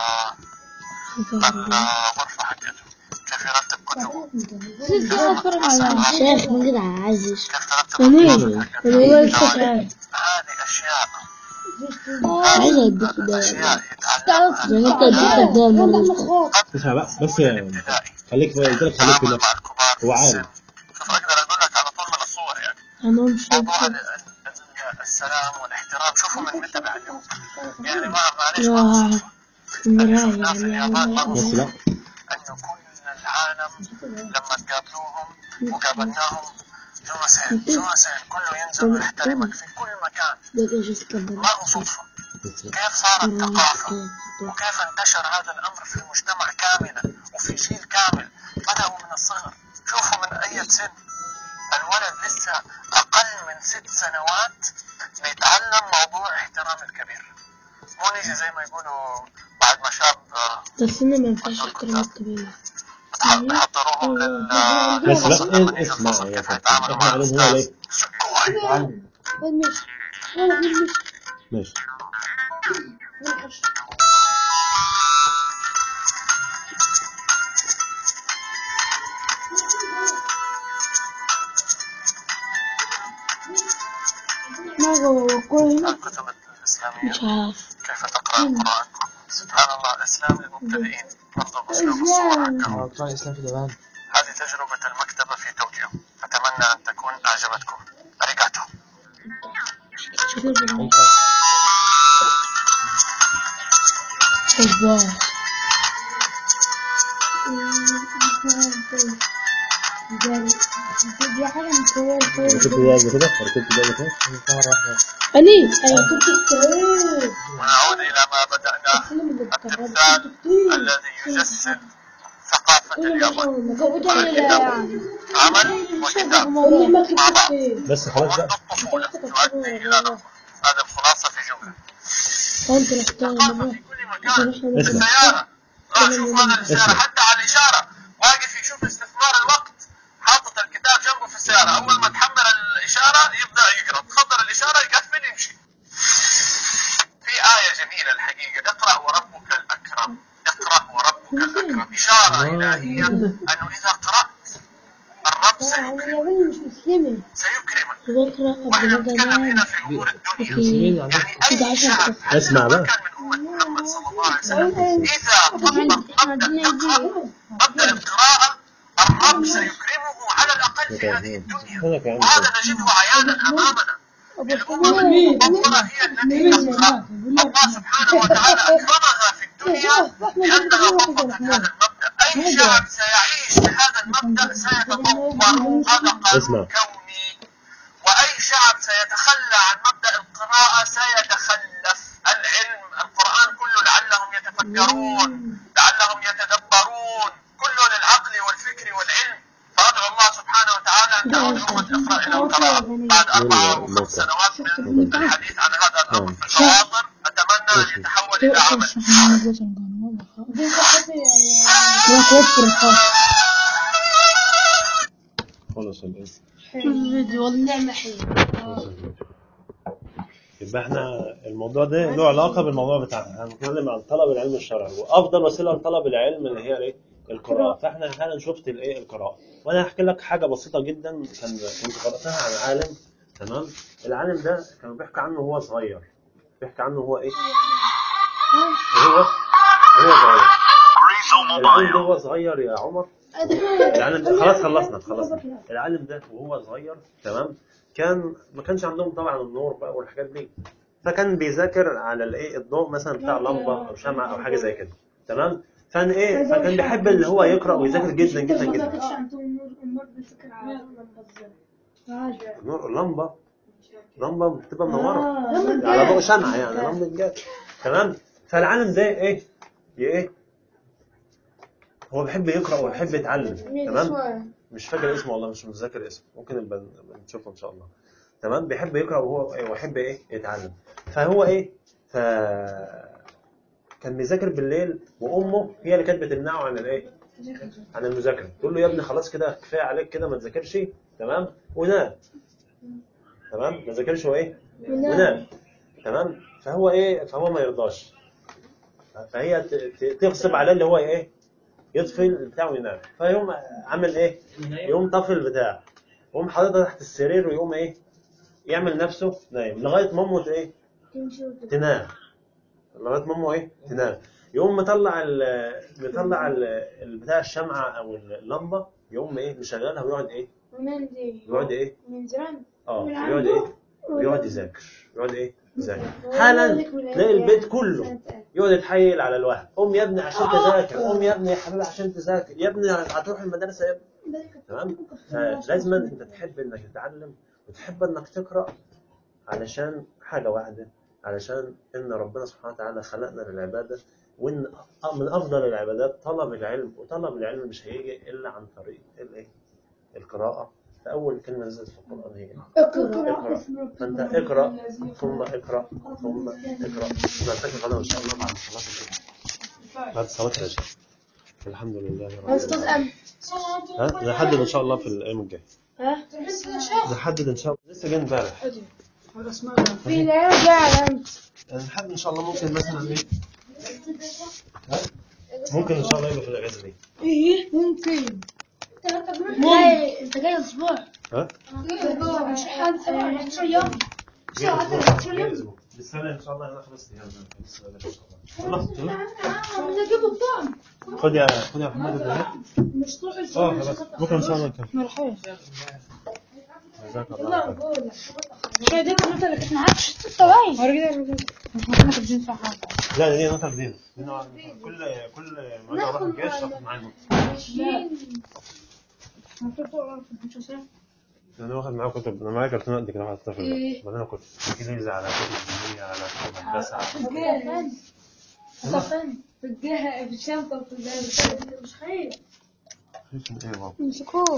ال- الغرفة حقته كيف يرتب كتبه اتفرج على الشيخ من كده عايزش كيف ترتب أمين. الكتب حقته انا لسه الدواليب. تعرف هذه أشياء عايز اديك ده أشياء يتعلمها زي ما انت اديتك ده مرة اسمع بقى بس يا ابتدائي خليك قلت لك خليك التعامل كده مع الكبار هو في عارف. السن. شوف أقدر أقول لك على طول من الصور يعني انا مش موضوع ال- ال- السلام والاحترام شوفوا من متى بيعلموا يعني ما معلش ما هو يا صدفة. المراية شفناه في اليابان ما هو بس لا أنه كل العالم لما تقابلوهم وقابلناهم جواسين جواسين كله ينزل ويحترمك في كل مكان ده ايش اسكندر ما هو صدفة كيف صارت ثقافة وكيف انتشر هذا الأمر في المجتمع كاملا وفي جيل كامل بدأوا من الصغر شوفوا من أي سن الولد لسه أقل من ست سنوات بيتعلم موضوع احترام الكبير مو نيجي زي ما يقولوا بعد ما شاب آه، ده السنة ما ينفعش احترام الكبير بتح- بيحضروهم لل بس لا لما إيه يجي اسمع الفصل يا كيف كابتن يتعاملوا احنا مع عليهم هو ليه الأستاذ ماشي ماشي وقول هنا الكتب الإسلامية مش عارف كيف تقرأ القرآن سبحان الله الإسلام للمبتدئين برضه بأسلوب الصورة عندهم اه قرآن الإسلام في اليابان هذه تجربة المكتبة في طوكيو أتمنى أن تكون أعجبتكم أريغاتو الله دي حاجة مكونة ركبت ده قبل كده ركبت ده قبل كده مرة واحدة أني أنا كنت استوعب ونعود إلى ما بدأنا التمثال الذي يجسد ثقافة اليابان عمل وكتاب مع بعض بس خلاص بقى الطفولة تؤدي إلى نظرة هذا الخلاصة في جملة كنت رحتها ثقافة في كل مكان اسمع السيارة راح شوف هذا الإشارة حتى على الإشارة واقف يشوف استثمار الوقت حاطط الكتاب جنبه في السيارة أول ما تحمل الإشارة يبدأ يقرأ تفضل الإشارة يقفل يمشي في آية جميلة الحقيقة اقرأ وربك الأكرم اقرأ وربك الأكرم إشارة إلهية أنه إذا قرأت الرب سيكرمك مش مسلمة سيكرمك بكرة وإحنا قبل نتكلم هنا ما في أمور الدنيا مسلمين يعني يعني أي شعب اسمع بقى. كان من أمة محمد صلى الله عليه وسلم إذا طبق مبدأ تقرأ مبدأ القراءة الرب سيكرمه على الأقل في هذه الدنيا هناك يا عم وهذا نجده عيانا أمامنا الأمم المتطورة هي التي تقرأ الله سبحانه وتعالى أكرمها في الدنيا لأنها طبقت هذا المبدأ أي شعب سيعيش بهذا المبدأ سيتطور هذا اسمع. قانون كوني وأي شعب سيتخلى عن مبدأ القراءة سيتخلف العلم القرآن كله لعلهم يتفكرون لعلهم يتدبرون كله للعقل والفكر والعلم فأدعو الله سبحانه وتعالى أن تعود أمة إقرأ إلى القراءة بعد أربع أو خمس سنوات من الحديث عن هذا الأمر في الخواطر أتمنى أن يتحول إلى عمل خلص الايه الفيديو والنعمة حلوة خلص الفيديو. يبقى احنا الموضوع ده له علاقه بالموضوع بتاعنا احنا بنتكلم عن طلب العلم الشرعي وافضل وسيله لطلب العلم اللي هي الايه القراءه فاحنا فعلا شفت الايه القراءه وانا هحكي لك حاجه بسيطه جدا كان كنت قراتها عن عالم تمام العالم ده كانوا بيحكي عنه وهو صغير بيحكي عنه هو ايه هو هو صغير العالم ده وهو صغير يا عمر العالم ده خلاص خلصنا خلصنا العالم ده وهو صغير تمام كان ما كانش عندهم طبعا النور بقى والحاجات دي فكان بيذاكر على الايه الضوء مثلا بتاع لمبه او شمعه او حاجه زي كده تمام فان ايه فكان بيحب اللي هو يقرا ويذاكر جدا جدا جدا نور لمبه لمبه بتبقى منوره على ضوء شمعه يعني لمبه جاز تمام فالعالم ده ايه ي- ايه هو بيحب يقرا ويحب يتعلم تمام مش فاكر اسمه والله مش متذكر اسمه ممكن نبقى نبقى نشوفه ان شاء الله تمام بيحب يقرا وهو ويحب ايه يتعلم فهو ايه ف كان بيذاكر بالليل وامه هي اللي كانت بتمنعه عن الايه عن المذاكره تقول له يا ابني خلاص كده كفايه عليك كده ما تذاكرش تمام ونام تمام ما تذاكرش وايه ونام تمام فهو ايه فهو ما يرضاش فهي ت- ت- تغصب عليه اللي هو ايه يطفي البتاع وينام فيقوم عامل ايه يقوم طفي البتاع يقوم حاططها تحت السرير ويقوم ايه يعمل نفسه نايم لغايه ما امه ايه تنام لغايه ما امه ايه تنام يقوم مطلع ال مطلع ال- البتاع الشمعه او اللمبه يقوم ايه مشغلها ويقعد ايه يقعد ايه من زمان اه يقعد ايه ويقعد يذاكر يقعد ايه يذاكر حالا تلاقي البيت كله يقعد يتحايل على الواحد قوم يا ابني عشان تذاكر قوم يا ابني يا حبيبي عشان تذاكر يا ابني هتروح المدرسه يا ابني تمام فلازم انت تحب انك تتعلم وتحب انك تقرا علشان حاجه واحده علشان ان ربنا سبحانه وتعالى خلقنا للعباده وان من افضل العبادات طلب العلم وطلب العلم مش هيجي الا عن طريق الايه القراءه فاول كلمه نزلت في القران هي اقرا فانت اقرا ثم اقرا ثم اقرا نلتقي غدا ان شاء الله بعد صلاه الفجر بعد صلاه العشاء الحمد لله رب العالمين ها نحدد ان شاء الله في الايام الجايه نحدد ان شاء الله لسه جاي امبارح في العيال جاي نحدد ان شاء الله ممكن مثلا ايه ها؟ ممكن ان شاء الله يبقى في الاجازه دي ايه ممكن لا انت جاي اسبوع ها مش حد مش يوم جاي اسبوع جاي اسبوع السنه ان شاء الله هناخد خمس ايام لسه بدري ان شاء الله خلاص نجيب الطعم خد يا خد يا محمد الدنيا مش طول اه خلاص بكره ان شاء الله نكمل مرحبا جزاك الله خير شو دي النقطة اللي كانت معاك ستة باين ورجع احنا كنا بنجين صح لا دي نقطه جديده دي نقطة- كل كل ما اجي اروح الجيش اخد معايا نقطه المفروض تقرا في الحشاشات انا واخد معايا كتب انا معايا كرتونه قد كده حاططها في إيه. البيت بعدين كتب انجليزي على كتب دينيه على كتب هندسه في الجهة في الشنطة وفي الجهة مش خير ايه بابا امسكوه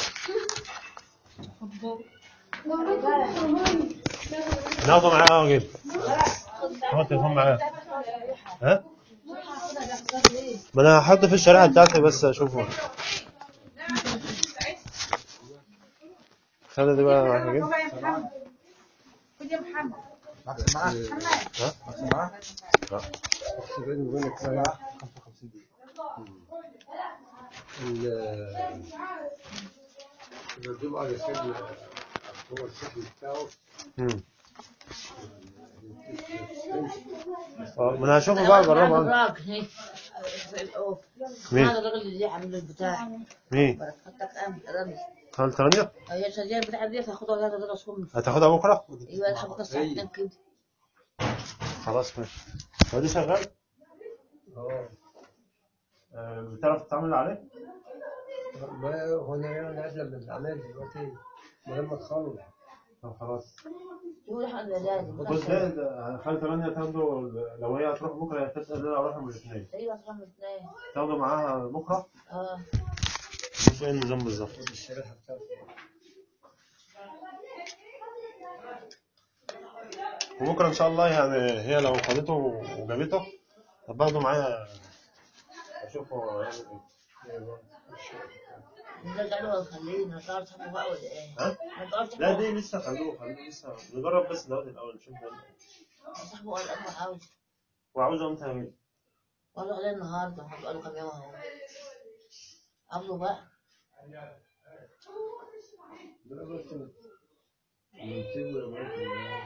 ناخده معايا اه جدا هو التليفون معايا ها ما انا هحطه في الشريحه بتاعتي بس اشوفه خلي دي بقى معاك كده خد يا محمد ها لا. الجمعة اللي سجل هو السجن بتاعه مم. اه ما انا هشوفه بقى اجربه أنا. مين هذا الراجل اللي عامل البتاع مين بركتك قام رمز خالد رانيا هي الشجاعة بتاع دي هاخدها هذا درس هم هتاخدها بكره ايوه انا هاخدها الساعة 2 كده خلاص ماشي هو دي شغال اه آه، بتعرف تتعامل عليه ما هو انا يعني قبل من الاعمال دلوقتي لما تخلص طب خلاص يقول احنا لازم بص زائد آه، خالد رانيا تاخده لو هي هتروح بكره هي تسال انا اروح من الاثنين ايوه خمس اثنين تاخده معاها بكره اه شوف ايه النظام بالظبط الشريحة بتاعته وبكره ان شاء الله يعني هي لو خدته وجابته طب باخده معايا اشوفه هيعمل ايه نرجع له ونخليه ما تعرفش تحبه بقى ولا ايه؟ ها؟ ما تعرفش لا تحبه دي لسه خلوه خلوه لسه نجرب بس دلوقتي الاول نشوف ده. صاحبه ولا انا عاوز وعاوزه امتى يا والله عليه النهارده هبقى له كام يوم اهو عاوزه بقى ده بس منتجه يا باشا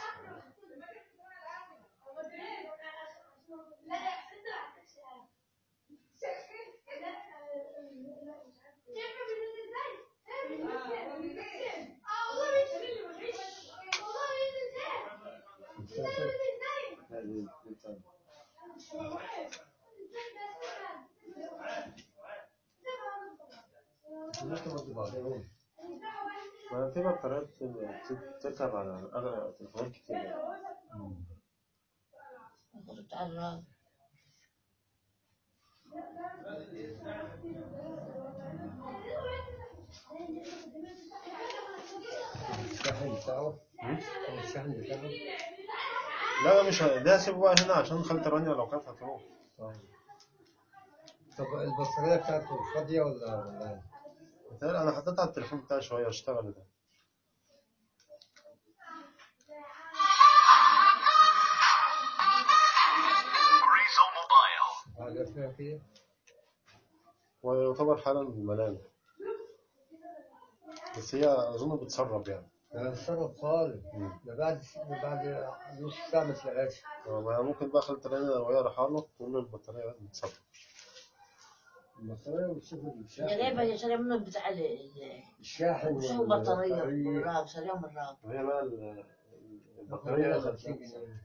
ما في بطاريات بتركب على أغلى تليفونات كتير الخط بتاع الراجل الشاحن بتاعه هو الشاحن بتاعه لا مش ه- ده هسيبه بقى هنا عشان خالة رانيا لو كانت هتروح آه. طب البطارية بتاعته فاضية ولا ولا بتهيألي أنا حطيتها على التليفون بتاعي شوية اشتغل ده حاجة فيها كده؟ ويعتبر حالا ملامح بس هي أظن بتسرب يعني ده الشرف خالص ده بعد بعد نص ساعة ما تلاقيهاش ما ممكن بقى خالة رانيا لو هي رايحة له تقول له البطارية بتسرب البطارية وتشوف هي الشاحن جايبه هي شاريه منه بتاع ال- ال- الشاحن مش هو بطاريه والبطارية. من الراجل شاريها من الراجل وهي بقى ال- البطارية البطارية 50 جنيه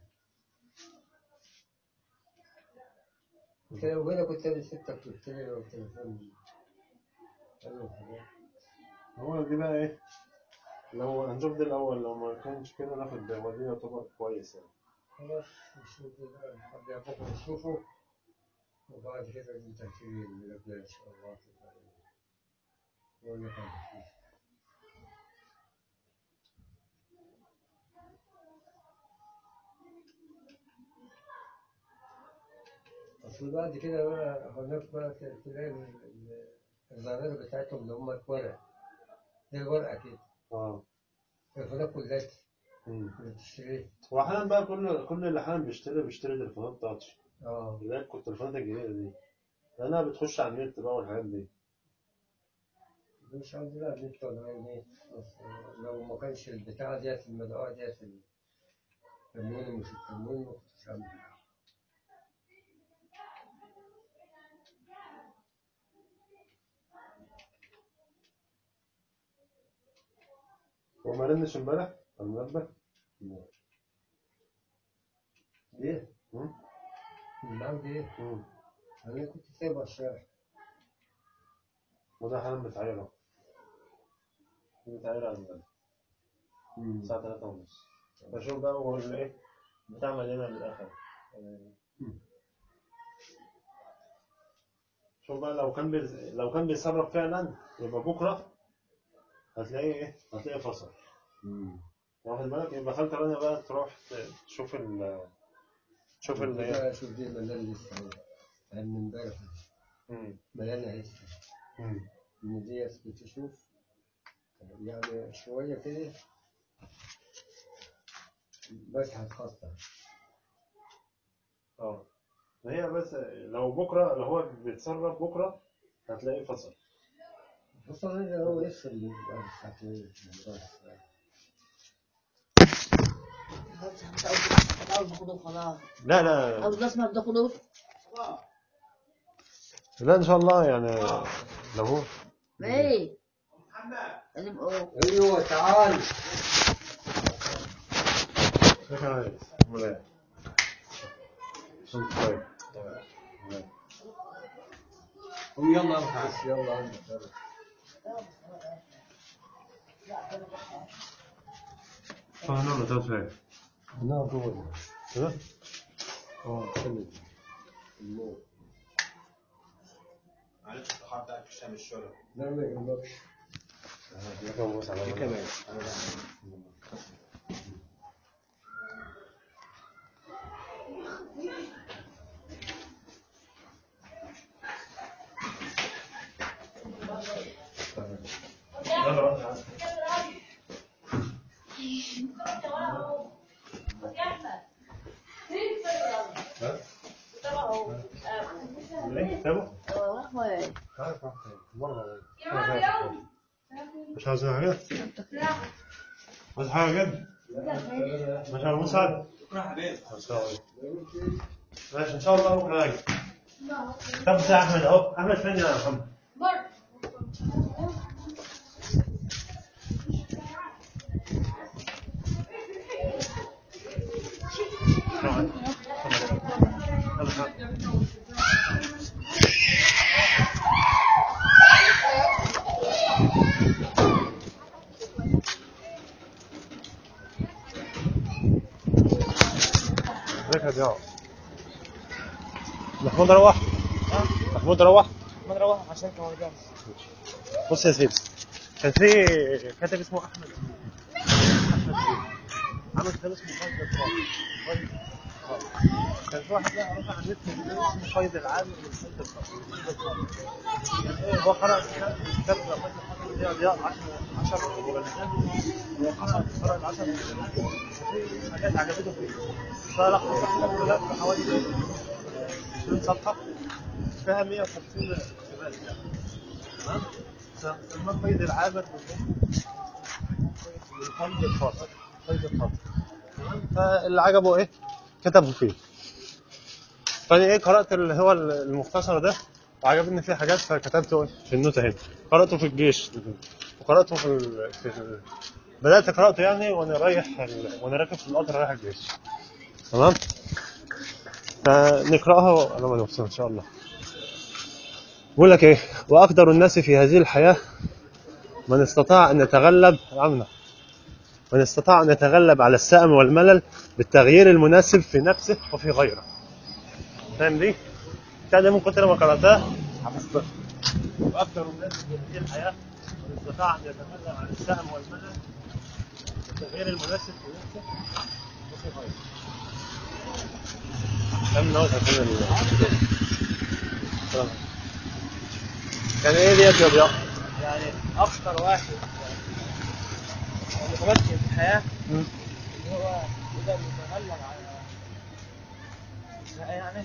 انت لو هنا كنت انا سبتك قلت لي لو التليفون حلو حاجات. هو دي بقى إيه لو هنشوف دي الأول لو ما كانش كده ناخد ده ودي يعتبر كويس يعني خلاص نشوف بقى نخليها بكره نشوفه وبعد كده انت تيجي الملابس ان شاء الله ولا كان اصل بعد كده بقى هناك بقى تلاقي ال- ال- الزرار بتاعتهم اللي هم الورق زي الورقه كده اه التليفونات كلها مم. اللي بتشتريها واحيانا بقى كل كل اللي احيانا بيشتري بيشتري تليفونات تاتش اه اللي هي التليفونات الجديده دي لانها بتخش على النت بقى والحاجات دي مش عندنا نت ولا غير نت بس لو ما كانش البتاعة ديت المدعوة ديت كمون ومش الكمون ما كنتش عامل هو ما رنش امبارح على المنبه ليه؟ مم. بعمل ايه؟ مم. انا كنت سايبها الشارع وده حالا بتعير اهو بتعير على المنبه الساعة 3 ونص بشوف بقى هو ايه بتعمل هنا للآخر يعني شوف بقى لو كان بيز... لو كان بيسرب فعلا يبقى بكرة هتلاقيه ايه هتلاقيه فصل واخد بالك يبقى خلت رانيا بقى تروح ت- تشوف ال تشوف ال ايه بقى شوف دي ملان لسه اهو يعني من امبارح مم. ملانة لسه مم. من دي كنت اشوف يعني شوية كده بس هتخسر اه هي بس لو بكرة لو هو بيتسرب بكرة هتلاقيه فصل خصوصا إذا هو لسه اللي ساعتين عاوز باخده وخلاص لا لا عاوز الاسمر تاخده لا ان شاء الله يعني لو هو ايه لازم اه ايوه تعال شكرا يا ريس امال ايه كنت طيب قوم يلا بس يلا عندك يلا. فانا ما تعرف ايه انا جوه كده اه كمل النور معلش الصحاب بتاعك في الشام الشرب لا ما يهمكش لكن بص على كمان ايه تمام اه تعرف مرة مش عاوز حاجة؟ عاوز حاجة جد؟ مش عاوز مساعد؟ ماشي ان شاء الله بكره اجي طب بتاع احمد اهو احمد فين يا محمد؟ ازيك يا ضياء؟ محمود روح محمود روح ما نروح عشان كمان جاهز بص يا سيدي كان في كاتب اسمه احمد احمد إيه؟ عمل كتاب اسمه قيد التراب قيد التراب. كان في واحد بقى رفع على النت كتاب اسمه قيد العام من قيد التراب. قيد التراب. يعني ايه هو قرأ كتاب كتاب قيد الحكم دي ضياء 10 10 مجلدات هو قرأ قرأ ال 10 مجلدات وفي حاجات عجبته فيه فلخص الكتاب كلها في حوالي 20 صفحة فيها 150 اقتباس يعني تمام سماه قيد العابر من قيد الخاطر قيد الخاطر تمام فاللي عجبه ايه كتبه فيه فانا ايه قرات اللي هو المختصر ده وعجبني فيه حاجات فكتبته إيه؟ في النوتة هنا قراته في الجيش وقراته في, ال... في ال... بدات قراته يعني وانا رايح ال... وانا راكب في القطر رايح الجيش تمام فنقراها على ما نوصل ان شاء الله بقول لك ايه واقدر الناس في هذه الحياه من استطاع ان يتغلب عمنا من استطاع ان يتغلب على السأم والملل بالتغيير المناسب في نفسه وفي غيره فاهم دي؟ بتاع ده من كتر ما قراتها حفظتها واقدر الناس في هذه الحياه من استطاع ان يتغلب على السأم والملل بالتغيير المناسب في نفسه وفي غيره كم نوع عشان ال كان ايه ديت يا ضياء؟ يعني اكثر واحد يعني متمكن في الحياه مم. اللي هو يقدر يتغلب على لا يعني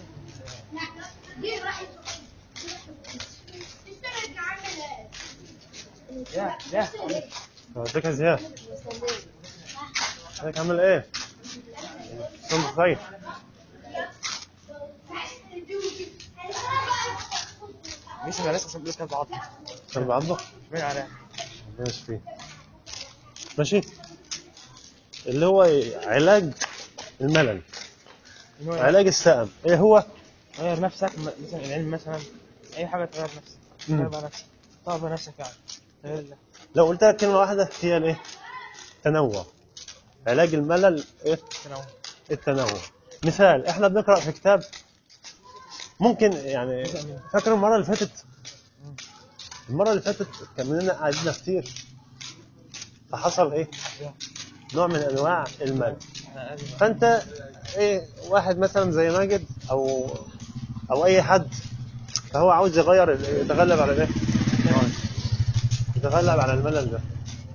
يا يا ازيك يا زياد ازيك عامل ايه كنت طيب مش انا لسه عشان كلب عضم كان بعضه مين عليها ماشي فيه ماشي اللي هو إيه؟ علاج الملل إن هو علاج السقم ايه هو غير نفسك م- مثلا العلم مثلا اي حاجه تغير نفسك مم. تغير بقى نفسك طور بقى نفسك يعني غير الله لو قلت لك كلمه واحده هي الايه تنوع علاج الملل ايه تنوع التنوع مثال احنا بنقرا في كتاب ممكن يعني فاكر المره اللي فاتت المره اللي فاتت كان لنا قعدنا كتير فحصل ايه نوع من انواع الملل احنا قاعدين بقى. فانت ايه واحد مثلا زي ماجد او او اي حد فهو عاوز يغير ال- يتغلب على الايه يتغلب على الملل ده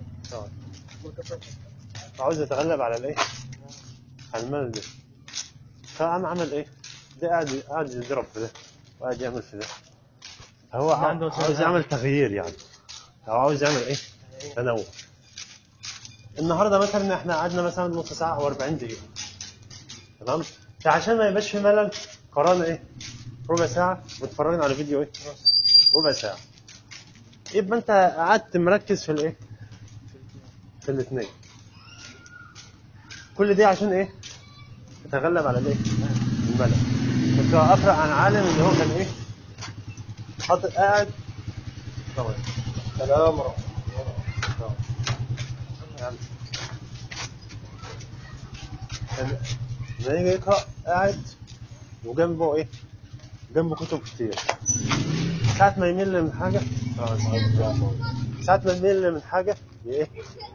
عاوز يتغلب على الايه على الملل ده فقام عمل ايه ده قاعد قاعد يضرب في ده وقاعد يعمل في ده هو ده عنده عاوز سنة. يعمل تغيير يعني او عاوز يعمل ايه تنوع النهارده مثلا احنا قعدنا مثلا نص ساعه او 40 دقيقه تمام فعشان ما يبقاش في ملل قرانا ايه ربع ساعه واتفرجنا على فيديو ايه ربع ساعه يبقى انت قعدت مركز في الايه في الاثنين كل دي عشان ايه تتغلب على الايه الملل كنت اقرا عن عالم اللي هو كان ايه حاطط قاعد طبعا سلام ورحمه الله نعم. كان لما يجي يقرا قاعد وجنبه ايه جنبه كتب كتير ساعة ما يمل من حاجة ساعة ما يمل من حاجة ايه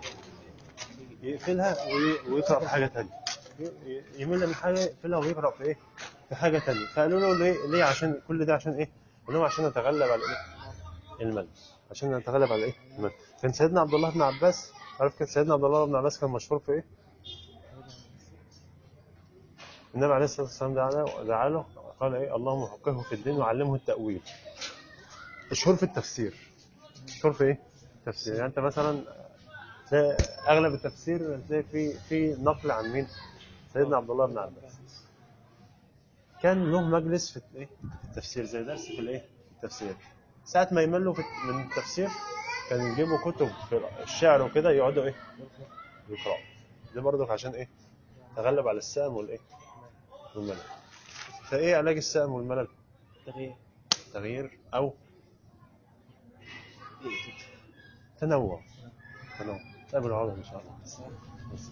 يقفلها وي- ويقرأ في حاجة تانية ي- يمل من حاجة يقفلها ويقرأ في ايه في حاجة تانية فقالوا له ليه ليه عشان كل ده عشان ايه قال لهم عشان نتغلب على ايه الملل عشان نتغلب على ايه الملل كان سيدنا عبد الله بن عباس عارف كان سيدنا عبد الله بن عباس كان مشهور في ايه النبي عليه الصلاة والسلام دعا له دعا له قال ايه اللهم فقهه في الدين وعلمه التأويل مشهور في التفسير مشهور في ايه تفسير يعني انت مثلا تلاقي اغلب التفسير تلاقي في في نقل عن مين سيدنا عبد الله بن عباس كان له مجلس في ايه في التفسير زي درس في الايه في التفسير ساعة ما يملوا في من التفسير كان يجيبوا كتب في الشعر وكده يقعدوا ايه يقرأوا ده برضك عشان ايه تغلب على السام والايه والملل فايه علاج السام والملل تغيير تغيير او تنوع تنوع نقابل العرض ان شاء الله بس.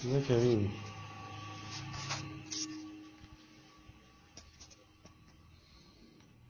ده كريم